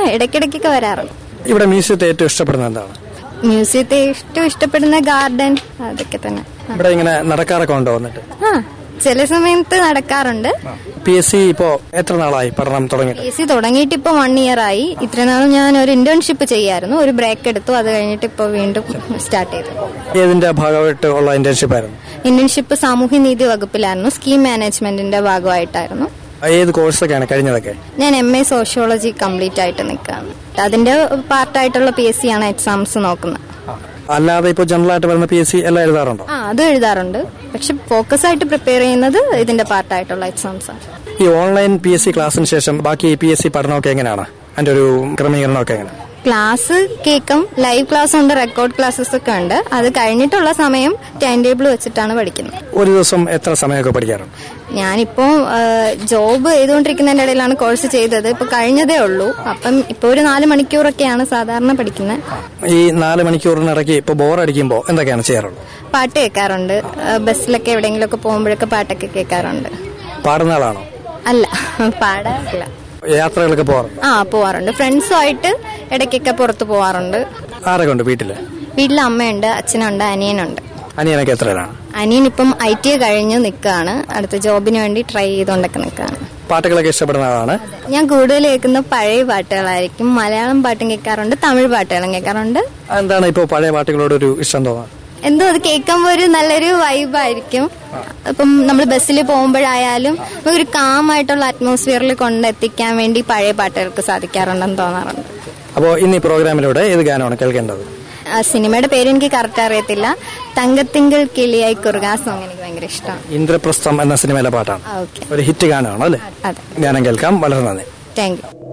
ഇടയ്ക്കിടയ്ക്കൊക്കെ വരാറുണ്ട് ഇവിടെ മ്യൂസിയത്തെ ഏറ്റവും ഇഷ്ടപ്പെടുന്നത് എന്താണ് മ്യൂസിയത്തെ ഏറ്റവും ഇഷ്ടപ്പെടുന്ന ഗാർഡൻ അതൊക്കെ തന്നെ ഇവിടെ ഇങ്ങനെ നടക്കാറൊക്കെ ഉണ്ടോ വന്നിട്ട് ആ ചില സമയത്ത് നടക്കാറുണ്ട് പി എസ് സി ഇപ്പോ എത്ര നാളായി പഠനം തുടങ്ങിയിട്ട് പി എസ് സി തുടങ്ങിയിട്ട് ഇപ്പൊ വൺ ഇയർ ആയി ഇത്ര നാളും ഞാൻ ഒരു ഇന്റേൺഷിപ്പ് ചെയ്യായിരുന്നു ഒരു ബ്രേക്ക് എടുത്തു അത് കഴിഞ്ഞിട്ട് ഇപ്പൊ വീണ്ടും സ്റ്റാർട്ട് ചെയ്തു ഏതിന്റെ ഭാഗമായിട്ട് ഉള്ള ഇന്റേൺഷിപ്പ് ആയിരുന്നു ഇന്റേൺഷിപ്പ് സാമൂഹ്യനീതി വകുപ്പിലായിരുന്നു സ്കീം മാനേജ്മെന്റിന്റെ ഭാഗമായിട്ടായിരുന്നു ഏത് കോഴ്സൊക്കെയാണ് കഴിഞ്ഞതൊക്കെ ഞാൻ എം എ സോഷ്യോളജി കംപ്ലീറ്റ് ആയിട്ട് നിൽക്കുകയാണ് അതിന്റെ പാർട്ടായിട്ടുള്ള പി എസ് സി ആണ് എക്സാംസ് നോക്കുന്നത് അല്ലാതെ ഇപ്പോൾ ജനറൽ ആയിട്ട് വരുന്ന പി എസ് സി എല്ലാം എഴുതാറുണ്ടോ ആ അത് എഴുതാറുണ്ട് പക്ഷെ ഫോക്കസ് ആയിട്ട് പ്രിപ്പയർ ചെയ്യുന്നത് ഇതിന്റെ പാർട്ടായിട്ടുള്ള എക്സാംസ് ആണ് ഈ ഓൺലൈൻ പി എസ് സി ക്ലാസ്സിന് ശേഷം ബാക്കി പി എസ് സി പഠനമൊക്കെ എങ്ങനെയാണ് അതിന്റെ ഒരു ക്രമീകരണമൊക്കെ എങ്ങനെ ക്ലാസ് കേൾക്കും ലൈവ് ക്ലാസ് ഉണ്ട് റെക്കോർഡ് ക്ലാസ്സസ് ഒക്കെ ഉണ്ട് അത് കഴിഞ്ഞിട്ടുള്ള സമയം ടൈം ടേബിൾ വെച്ചിട്ടാണ് പഠിക്കുന്നത് ഒരു ദിവസം എത്ര സമയമൊക്കെ പഠിക്കാറുണ്ട് ഞാനിപ്പോ ജോബ് ചെയ്തുകൊണ്ടിരിക്കുന്നതിന്റെ ഇടയിലാണ് കോഴ്സ് ചെയ്തത് ഇപ്പൊ കഴിഞ്ഞതേ ഉള്ളൂ അപ്പം ഇപ്പൊ ഒരു നാല് മണിക്കൂറൊക്കെയാണ് സാധാരണ പഠിക്കുന്നത് ഈ നാല് മണിക്കൂറിനിടയ്ക്ക് ഇപ്പോൾ ബോറടിക്കുമ്പോൾ എന്തൊക്കെയാണ് ചെയ്യാറുള്ളത് പാട്ട് കേൾക്കാറുണ്ട് ആ, ബസ്സിലൊക്കെ എവിടെയെങ്കിലുമൊക്കെ പോകുമ്പോഴൊക്കെ പാട്ടൊക്കെ കേൾക്കാറുണ്ട് പാടുന്ന ആളാണോ അല്ല പാടാറില്ല യാത്രകളൊക്കെ പോകാറുണ്ട് ആ പോവാറുണ്ട് ഫ്രണ്ട്സുമായിട്ട് ഇടയ്ക്കൊക്കെ പുറത്ത് പോവാറുണ്ട് ആരൊക്കെ ഉണ്ട് വീട്ടില് വീട്ടിൽ അമ്മയുണ്ട് അച്ഛനുണ്ട് അനിയനുണ്ട് അനിയനൊക്കെ എത്രയാണ് അനിയൻ ഇപ്പം ഐ ടി കഴിഞ്ഞ് നിൽക്കുകയാണ് അടുത്ത ജോബിന് വേണ്ടി ട്രൈ ചെയ്തുകൊണ്ടൊക്കെ നിൽക്കുകയാണ് പാട്ടുകളൊക്കെ ഇഷ്ടപ്പെടുന്ന ആളാണ് ഞാൻ കൂടുതൽ കേൾക്കുന്ന പഴയ പാട്ടുകളായിരിക്കും മലയാളം പാട്ടും കേൾക്കാറുണ്ട് തമിഴ് പാട്ടുകളും കേൾക്കാറുണ്ട് എന്താണ് ഇപ്പോൾ പഴയ പാട്ടുകളോട് ഒരു ഇഷ്ടം തോന്നുന്നത് എന്തോ അത് കേൾക്കുമ്പോൾ ഒരു നല്ലൊരു വൈബായിരിക്കും ഇപ്പം നമ്മൾ ബസ്സിൽ പോകുമ്പോഴായാലും ഒരു കാമായിട്ടുള്ള അറ്റ്മോസ്ഫിയറിൽ കൊണ്ടെത്തിക്കാൻ വേണ്ടി പഴയ പാട്ടുകൾക്ക് സാധിക്കാറുണ്ടെന്ന് തോന്നാറുണ്ട് അപ്പോൾ ഇന്ന് ഈ പ്രോഗ്രാമിലൂടെ ഏത് ഗാനമാണ് കേൾക്കേണ്ടത് ആ സിനിമയുടെ പേര് എനിക്ക് കറക്റ്റ് അറിയത്തില്ല തങ്കത്തിങ്കൾ കിളിയായി കുറുകാ സോങ് എനിക്ക് ഭയങ്കര ഇഷ്ടമാണ് ഇന്ദ്രപ്രസ്ഥം എന്ന സിനിമയിലെ പാട്ടാണ് ഓക്കെ ഒരു ഹിറ്റ് ഗാനമാണോ അല്ലേ അതെ ഗാനം കേൾക്കാം വളരെ നന്ദി താങ്ക് യു